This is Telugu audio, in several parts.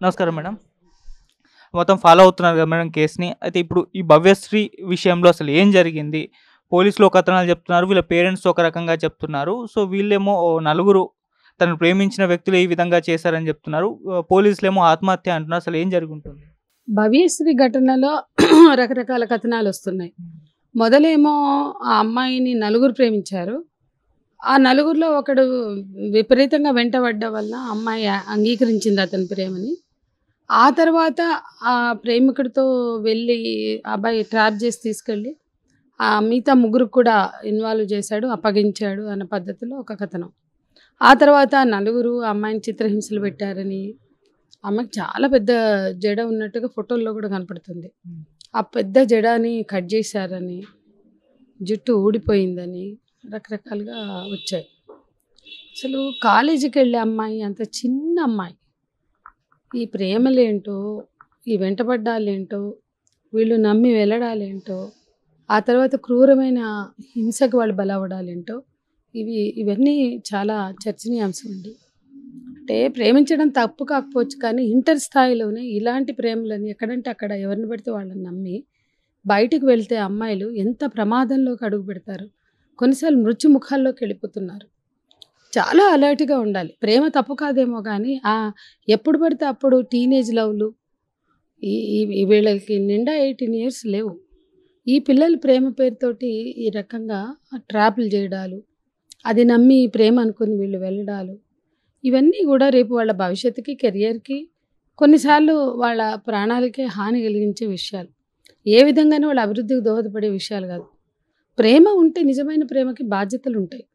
నమస్కారం మేడం మొత్తం ఫాలో అవుతున్నారు కదా మేడం కేసుని అయితే ఇప్పుడు ఈ భవ్యశ్రీ విషయంలో అసలు ఏం జరిగింది పోలీసులు ఒక కథనాలు చెప్తున్నారు వీళ్ళ పేరెంట్స్ ఒక రకంగా చెప్తున్నారు సో వీళ్ళేమో ఓ నలుగురు తను ప్రేమించిన వ్యక్తులు ఈ విధంగా చేశారని చెప్తున్నారు ఆ, పోలీసులేమో ఆత్మహత్య అంటున్నారు అసలు ఏం జరుగుతుంది భవ్యశ్రీ ఘటనలో రకరకాల కథనాలు వస్తున్నాయి మొదలేమో ఆ అమ్మాయిని నలుగురు ప్రేమించారు ఆ నలుగురిలో ఒకడు విపరీతంగా వెంటబడ్డ వల్ల అమ్మాయి అంగీకరించింది అతని ప్రేమని ఆ తర్వాత ఆ ప్రేమికుడితో వెళ్ళి ఆ అబ్బాయి ట్రాప్ చేసి తీసుకెళ్ళి ఆ మిగతా ముగ్గురు కూడా ఇన్వాల్వ్ చేశాడు అప్పగించాడు అన్న పద్ధతిలో ఒక కథనం ఆ తర్వాత నలుగురు ఆ అమ్మాయిని చిత్రహింసలు పెట్టారని ఆమెకు చాలా పెద్ద జడ ఉన్నట్టుగా ఫోటోల్లో కూడా కనపడుతుంది ఆ పెద్ద జడని కట్ చేశారని జుట్టు ఊడిపోయిందని రకరకాలుగా వచ్చాయి అసలు కాలేజీకి వెళ్ళే అమ్మాయి అంత చిన్న అమ్మాయి ఈ ప్రేమలేంటో ఈ వెంటబడ్డాలేంటో వీళ్ళు నమ్మి వెళ్ళడాలేంటో ఆ తర్వాత క్రూరమైన హింసకు వాళ్ళు బలవడాలేంటో ఇవి ఇవన్నీ చాలా చర్చనీయాంశం అండి అంటే ప్రేమించడం తప్పు కాకపోవచ్చు కానీ ఇంటర్ స్థాయిలోనే ఇలాంటి ప్రేమలని ఎక్కడంటే అక్కడ ఎవరిని పడితే వాళ్ళని నమ్మి బయటికి వెళ్తే అమ్మాయిలు ఎంత ప్రమాదంలోకి అడుగు పెడతారు కొన్నిసార్లు మృత్యు ముఖాల్లోకి వెళ్ళిపోతున్నారు చాలా అలర్ట్గా ఉండాలి ప్రేమ తప్పు కాదేమో కానీ ఆ ఎప్పుడు పడితే అప్పుడు టీనేజ్ లవ్లు ఈ ఈ- ఈ వీళ్ళకి నిండా ఎయిటీన్ ఇయర్స్ లేవు ఈ పిల్లలు ప్రేమ పేరుతోటి ఈ రకంగా ట్రాపులు చేయడాలు అది నమ్మి ప్రేమ అనుకుని వీళ్ళు వెళ్ళడాలు ఇవన్నీ కూడా రేపు వాళ్ళ భవిష్యత్తుకి కెరియర్కి కొన్నిసార్లు వాళ్ళ ప్రాణాలకే హాని కలిగించే విషయాలు ఏ విధంగానూ వాళ్ళ అభివృద్ధికి దోహదపడే విషయాలు కాదు ప్రేమ ఉంటే నిజమైన ప్రేమకి బాధ్యతలు ఉంటాయి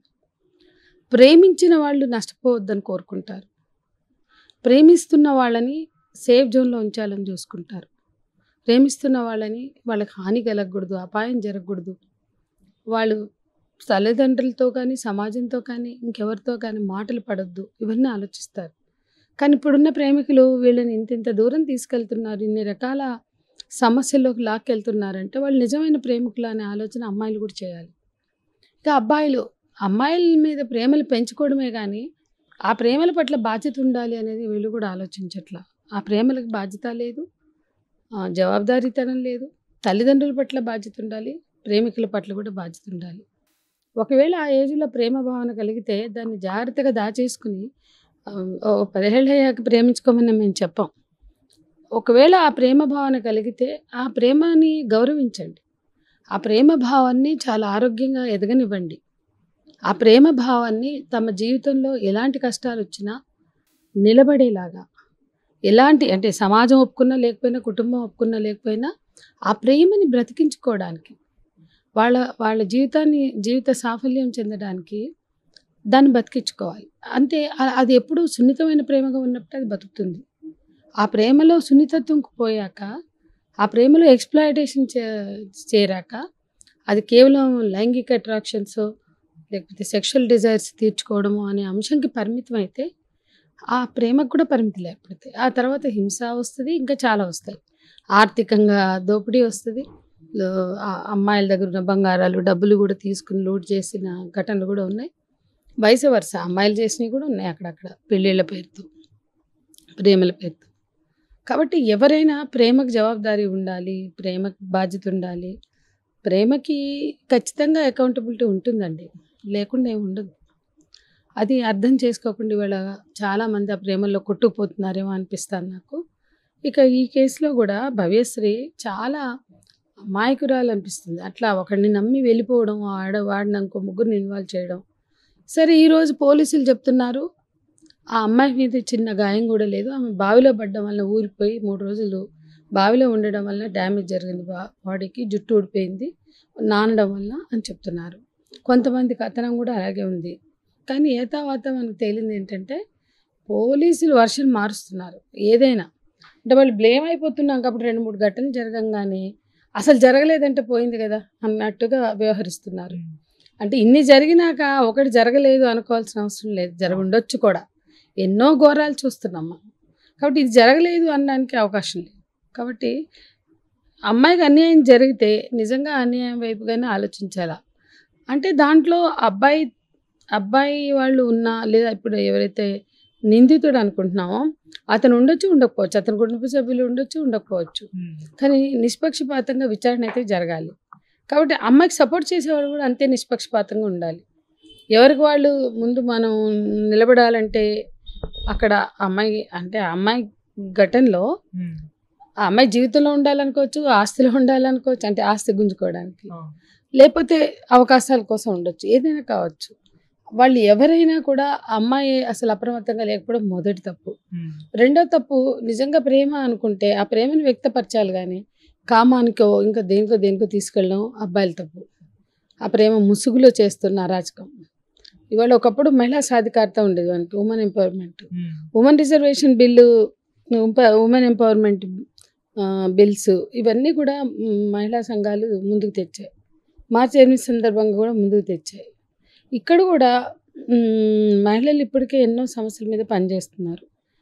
ప్రేమించిన వాళ్ళు నష్టపోవద్దని కోరుకుంటారు ప్రేమిస్తున్న వాళ్ళని సేఫ్ జోన్లో ఉంచాలని చూసుకుంటారు ప్రేమిస్తున్న వాళ్ళని వాళ్ళకి హాని కలగకూడదు అపాయం జరగకూడదు వాళ్ళు తల్లిదండ్రులతో కానీ సమాజంతో కానీ ఇంకెవరితో కానీ మాటలు పడొద్దు ఇవన్నీ ఆలోచిస్తారు కానీ ఇప్పుడున్న ప్రేమికులు వీళ్ళని ఇంత ఇంత దూరం తీసుకెళ్తున్నారు ఇన్ని రకాల సమస్యల్లోకి లాక్కెళ్తున్నారంటే వాళ్ళు నిజమైన ప్రేమికులు అనే ఆలోచన అమ్మాయిలు కూడా చేయాలి ఇంకా అబ్బాయిలు అమ్మాయిల మీద ప్రేమలు పెంచుకోవడమే కానీ ఆ ప్రేమల పట్ల బాధ్యత ఉండాలి అనేది వీళ్ళు కూడా ఆలోచించట్లా ఆ ప్రేమలకు బాధ్యత లేదు ఆ, జవాబుదారీతనం లేదు తల్లిదండ్రుల పట్ల బాధ్యత ఉండాలి ప్రేమికుల పట్ల కూడా బాధ్యత ఉండాలి ఒకవేళ ఆ ఏజ్లో ప్రేమ భావన కలిగితే దాన్ని జాగ్రత్తగా దాచేసుకుని ఆ, ఓ పదిహేళ్ళు అయ్యాక ప్రేమించుకోమని మేము చెప్పాం ఒకవేళ ఆ ప్రేమ భావన కలిగితే ఆ ప్రేమని గౌరవించండి ఆ ప్రేమ భావాన్ని చాలా ఆరోగ్యంగా ఎదగనివ్వండి ఆ ప్రేమ భావాన్ని తమ జీవితంలో ఎలాంటి కష్టాలు వచ్చినా నిలబడేలాగా ఎలాంటి అంటే సమాజం ఒప్పుకున్నా లేకపోయినా కుటుంబం ఒప్పుకున్నా లేకపోయినా ఆ ప్రేమని బ్రతికించుకోవడానికి వాళ్ళ వాళ్ళ జీవితాన్ని జీవిత సాఫల్యం చెందడానికి దాన్ని బతికించుకోవాలి అంతే అ- అది ఎప్పుడు సున్నితమైన ప్రేమగా ఉన్నప్పుడు అది బతుకుతుంది ఆ ప్రేమలో సున్నితత్వం పోయాక ఆ ప్రేమలో ఎక్స్ప్లాయిటేషన్ చే చేరాక అది కేవలం లైంగిక అట్రాక్షన్స్ లేకపోతే సెక్షువల్ డిజైర్స్ తీర్చుకోవడము అనే అంశంకి పరిమితం అయితే ఆ ప్రేమకు కూడా పరిమితులు ఏర్పడతాయి ఆ తర్వాత హింస వస్తుంది ఇంకా చాలా వస్తాయి ఆర్థికంగా దోపిడీ వస్తుంది లో- ఆ అమ్మాయిల దగ్గర ఉన్న బంగారాలు డబ్బులు కూడా తీసుకుని లూట్ చేసిన ఘటనలు కూడా ఉన్నాయి వయసు వరుస అమ్మాయిలు చేసినవి కూడా ఉన్నాయి అక్కడక్కడ పెళ్ళిళ్ళ పేరుతో ప్రేమల పేరుతో కాబట్టి ఎవరైనా ప్రేమకు జవాబుదారీ ఉండాలి ప్రేమకు బాధ్యత ఉండాలి ప్రేమకి ఖచ్చితంగా అకౌంటబిలిటీ ఉంటుందండి లేకుండా ఏమి ఉండదు అది అర్థం చేసుకోకుండా ఇవాళ చాలామంది ఆ ప్రేమలో కొట్టుకుపోతున్నారేమో అనిపిస్తుంది నాకు ఇక ఈ కేసులో కూడా భవ్యశ్రీ చాలా అమాయకురాలు అనిపిస్తుంది అట్లా ఒకడిని నమ్మి వెళ్ళిపోవడం ఆడ వాడిని ఇంకో ముగ్గురిని ఇన్వాల్వ్ చేయడం సరే ఈరోజు పోలీసులు చెప్తున్నారు ఆ అమ్మాయి మీద చిన్న గాయం కూడా లేదు ఆమె బావిలో పడ్డం వల్ల ఊరిపోయి మూడు రోజులు బావిలో ఉండడం వల్ల డ్యామేజ్ జరిగింది బా బాడీకి జుట్టు ఊడిపోయింది నానడం వల్ల అని చెప్తున్నారు కొంతమంది కథనం కూడా అలాగే ఉంది కానీ ఏతావాత మనకు తేలింది ఏంటంటే పోలీసులు వర్షన్ మారుస్తున్నారు ఏదైనా అంటే వాళ్ళు బ్లేమ్ అయిపోతున్నాం కాబట్టి రెండు మూడు ఘటనలు జరగంగానే అసలు జరగలేదంటే పోయింది కదా అన్నట్టుగా వ్యవహరిస్తున్నారు అంటే ఇన్ని జరిగినాక ఒకటి జరగలేదు అనుకోవాల్సిన అవసరం లేదు జరగుండొచ్చు కూడా ఎన్నో ఘోరాలు చూస్తున్నాం మనం కాబట్టి ఇది జరగలేదు అనడానికి అవకాశం లేదు కాబట్టి అమ్మాయికి అన్యాయం జరిగితే నిజంగా అన్యాయం వైపుగానే ఆలోచించాలా అంటే దాంట్లో అబ్బాయి అబ్బాయి వాళ్ళు ఉన్నా లేదా ఇప్పుడు ఎవరైతే నిందితుడు అనుకుంటున్నామో అతను ఉండొచ్చు ఉండకపోవచ్చు అతని కుటుంబ సభ్యులు ఉండొచ్చు ఉండకపోవచ్చు కానీ నిష్పక్షపాతంగా విచారణ అయితే జరగాలి కాబట్టి అమ్మాయికి సపోర్ట్ చేసేవాడు కూడా అంతే నిష్పక్షపాతంగా ఉండాలి ఎవరికి వాళ్ళు ముందు మనం నిలబడాలంటే అక్కడ అమ్మాయి అంటే ఆ అమ్మాయి ఘటనలో ఆ అమ్మాయి జీవితంలో ఉండాలనుకోవచ్చు ఆస్తిలో ఉండాలనుకోవచ్చు అంటే ఆస్తి గుంజుకోవడానికి లేకపోతే అవకాశాల కోసం ఉండొచ్చు ఏదైనా కావచ్చు వాళ్ళు ఎవరైనా కూడా ఆ అమ్మాయి అసలు అప్రమత్తంగా లేకపోవడం మొదటి తప్పు రెండో తప్పు నిజంగా ప్రేమ అనుకుంటే ఆ ప్రేమను వ్యక్తపరచాలి కానీ కామానికో ఇంకా దేనికో దేనికో తీసుకెళ్ళడం అబ్బాయిల తప్పు ఆ ప్రేమ ముసుగులో చేస్తున్న అరాచకం ఇవాళ ఒకప్పుడు మహిళా సాధికారత ఉండేది మనకి women empowerment women reservation bill women empowerment bills ఇవన్నీ కూడా మ్, మహిళా సంఘాలు ముందుకు తెచ్చాయి మార్చి ఎనిమిది సందర్భంగా కూడా ముందుకు తెచ్చాయి ఇక్కడ కూడా మ్, మహిళలు ఇప్పటికే ఎన్నో సమస్యల మీద పనిచేస్తున్నారు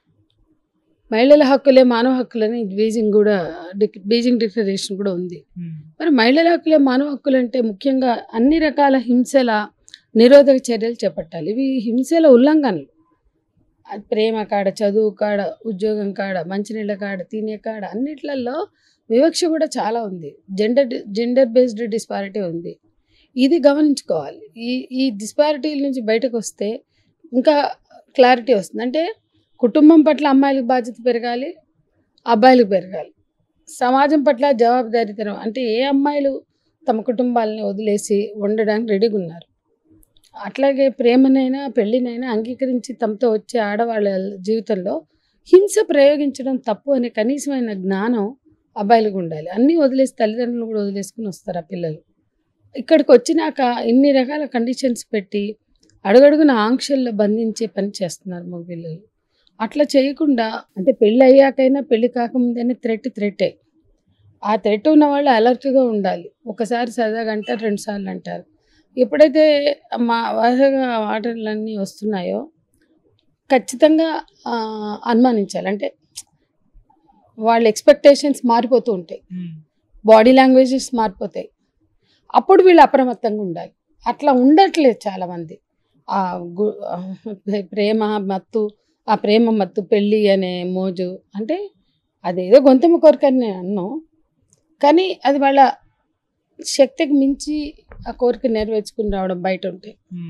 మహిళల హక్కులే మానవ హక్కులని బీజింగ్ కూడా డిక్- బీజింగ్ డిక్లరేషన్ కూడా ఉంది మరి మహిళల హక్కులే మానవ హక్కులు అంటే ముఖ్యంగా అన్ని రకాల హింసల నిరోధక చర్యలు చేపట్టాలి ఇవి హింసల ఉల్లంఘనలు అది ప్రేమ కాడ చదువు కాడ ఉద్యోగం కాడ మంచినీళ్ళ కాడ తినే కాడ అన్నిట్లలో వివక్ష కూడా చాలా ఉంది జెండర్ జెండర్ బేస్డ్ డిస్పారిటీ ఉంది ఇది గమనించుకోవాలి ఈ ఈ డిస్పారిటీల నుంచి బయటకు వస్తే ఇంకా క్లారిటీ వస్తుంది అంటే కుటుంబం పట్ల అమ్మాయిలకు బాధ్యత పెరగాలి అబ్బాయిలకు పెరగాలి సమాజం పట్ల జవాబుదారీతనం అంటే ఏ అమ్మాయిలు తమ కుటుంబాలని వదిలేసి ఉండడానికి రెడీగా ఉన్నారు అట్లాగే ప్రేమనైనా పెళ్ళినైనా అంగీకరించి తమతో వచ్చే ఆడవాళ్ళ జీవితంలో హింస ప్రయోగించడం తప్పు అనే కనీసమైన జ్ఞానం అబ్బాయిలకు ఉండాలి అన్నీ వదిలేసి తల్లిదండ్రులు కూడా వదిలేసుకుని వస్తారు ఆ పిల్లలు ఇక్కడికి వచ్చినాక ఇన్ని రకాల కండిషన్స్ పెట్టి అడుగడుగున ఆంక్షల్లో బంధించే పని చేస్తున్నారు మగ పిల్లలు అట్లా చేయకుండా అంటే పెళ్ళి అయ్యాకైనా పెళ్ళి కాకముందైనా థ్రెట్ థ్రెట్టే ఆ థ్రెట్ ఉన్న వాళ్ళు అలర్ట్గా ఉండాలి ఒకసారి సరదాగా అంటారు రెండు సార్లు అంటారు ఎప్పుడైతే మా వరుసగా ఆటలన్నీ వస్తున్నాయో ఖచ్చితంగా ఆ, అనుమానించాలి అంటే వాళ్ళ ఎక్స్పెక్టేషన్స్ మారిపోతూ ఉంటాయి బాడీ లాంగ్వేజెస్ మారిపోతాయి అప్పుడు వీళ్ళు అప్రమత్తంగా ఉండాలి అట్లా ఉండట్లేదు చాలామంది ఆ గు ఆ ప్రేమ మత్తు ఆ ప్రేమ మత్తు పెళ్ళి అనే మోజు అంటే అదేదో గొంతెమ్మ కోరికని నేను అన్నాను కానీ అది వాళ్ళ శక్తికి మించి ఆ కోరిక నెరవేర్చుకుని రావడం బయట ఉంటాయి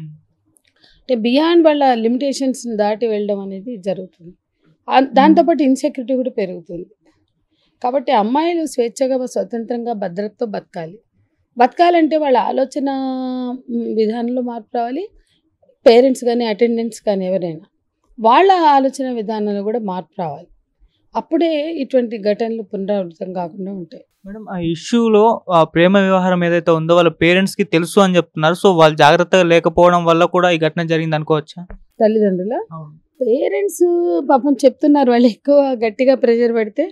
అంటే బియాండ్ వాళ్ళ లిమిటేషన్స్ దాటి వెళ్ళడం అనేది జరుగుతుంది ఆ- దాంతోపాటు ఇన్సెక్యూరిటీ కూడా పెరుగుతుంది కాబట్టి అమ్మాయిలు స్వేచ్ఛగా స్వతంత్రంగా భద్రతతో బతకాలి బతకాలంటే వాళ్ళ ఆలోచన మ్, విధానంలో మార్పు రావాలి పేరెంట్స్ కానీ అటెండెంట్స్ కానీ ఎవరైనా వాళ్ళ ఆలోచన విధానంలో కూడా మార్పు రావాలి అప్పుడే ఇటువంటి ఘటనలు పునరావృతం కాకుండా ఉంటాయి మేడం ఆ ఇష్యూలో ఆ ప్రేమ వ్యవహారం ఏదైతే ఉందో వాళ్ళ పేరెంట్స్ కి తెలుసు అని చెప్తున్నారు సో వాళ్ళు జాగ్రత్తగా లేకపోవడం వల్ల కూడా ఈ ఘటన జరిగింది అనుకోవచ్చా తల్లిదండ్రుల పేరెంట్స్ పాపం చెప్తున్నారు వాళ్ళు ఎక్కువ గట్టిగా ప్రెషర్ పెడితే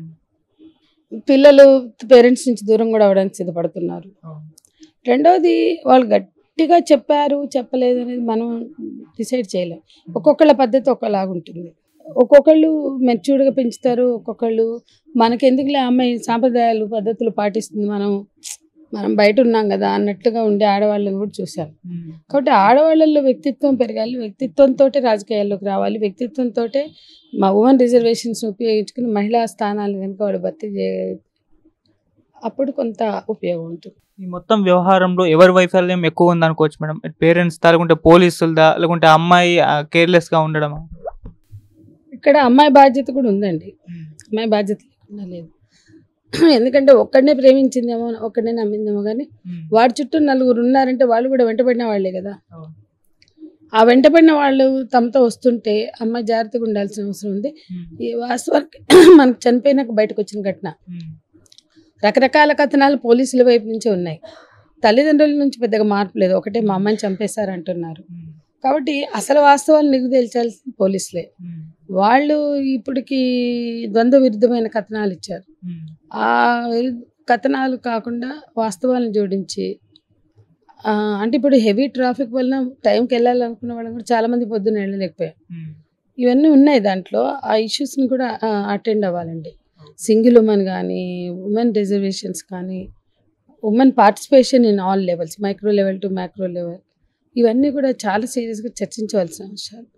పిల్లలు పేరెంట్స్ నుంచి దూరం కూడా అవడానికి సిద్ధపడుతున్నారు రెండవది వాళ్ళు గట్టిగా చెప్పారు చెప్పలేదు అనేది మనం డిసైడ్ చేయలేం ఒక్కొక్కళ్ళ పద్ధతి ఒకలాగా ఉంటుంది ఒక్కొక్కళ్ళు మెచ్యూర్డ్గా పెంచుతారు ఒక్కొక్కళ్ళు మనకెందుకులే అమ్మాయి సాంప్రదాయాలు పద్ధతులు పాటిస్తుంది మనం మనం బయట ఉన్నాం కదా అన్నట్టుగా ఉండే ఆడవాళ్ళని కూడా చూసాం కాబట్టి ఆడవాళ్ళల్లో వ్యక్తిత్వం పెరగాలి వ్యక్తిత్వంతో రాజకీయాల్లోకి రావాలి వ్యక్తిత్వంతో మా ఉమెన్ రిజర్వేషన్స్ ఉపయోగించుకుని మహిళా స్థానాలు కనుక వాడు భర్తీ చే అప్పుడు కొంత ఉపయోగం ఉంటుంది ఈ మొత్తం వ్యవహారంలో ఎవరి వైఫల్యం ఎక్కువ ఉంది అనుకోవచ్చు మేడం పేరెంట్స్ దా లేకుంటే పోలీసులదా లేకుంటే అమ్మాయి కేర్లెస్ గా ఉండడమా ఇక్కడ అమ్మాయి బాధ్యత కూడా ఉందండి అమ్మాయి బాధ్యత లేకుండా లేదు ఎందుకంటే ఒక్కడనే ప్రేమించిందేమో ఒక్కడనే నమ్మిందేమో కానీ వాడి చుట్టూ నలుగురు ఉన్నారంటే వాళ్ళు కూడా వెంటబడిన వాళ్ళే కదా అవును. ఆ వెంటబడిన వాళ్ళు తమతో వస్తుంటే అమ్మాయి జాగ్రత్తగా ఉండాల్సిన అవసరం ఉంది ఈ వాస్తవానికి మనకు చనిపోయినాక బయటకు వచ్చిన ఘటన రకరకాల కథనాలు పోలీసుల వైపు నుంచి ఉన్నాయి తల్లిదండ్రుల నుంచి పెద్దగా మార్పు లేదు ఒకటే మా అమ్మాయిని చంపేశారంటున్నారు కాబట్టి అసలు వాస్తవాలు నిగ్గు తేల్చాల్సిన పోలీసులే వాళ్ళు ఇప్పటికి ద్వంద్వ విరుద్ధమైన కథనాలు ఇచ్చారు ఆ విరు- కథనాలు కాకుండా వాస్తవాలను జోడించి ఆ, అంటే ఇప్పుడు హెవీ ట్రాఫిక్ వలన టైంకి వెళ్ళాలనుకున్న వాళ్ళని కూడా చాలామంది పొద్దున్న వెళ్ళలేకపోయారు ఇవన్నీ ఉన్నాయి దాంట్లో ఆ ఇష్యూస్ని కూడా అటెండ్ అవ్వాలండి సింగిల్ ఉమెన్ కానీ ఉమెన్ రిజర్వేషన్స్ కానీ women participation in all levels micro level to macro level ఇవన్నీ కూడా చాలా సీరియస్గా చర్చించవలసిన అంశాలు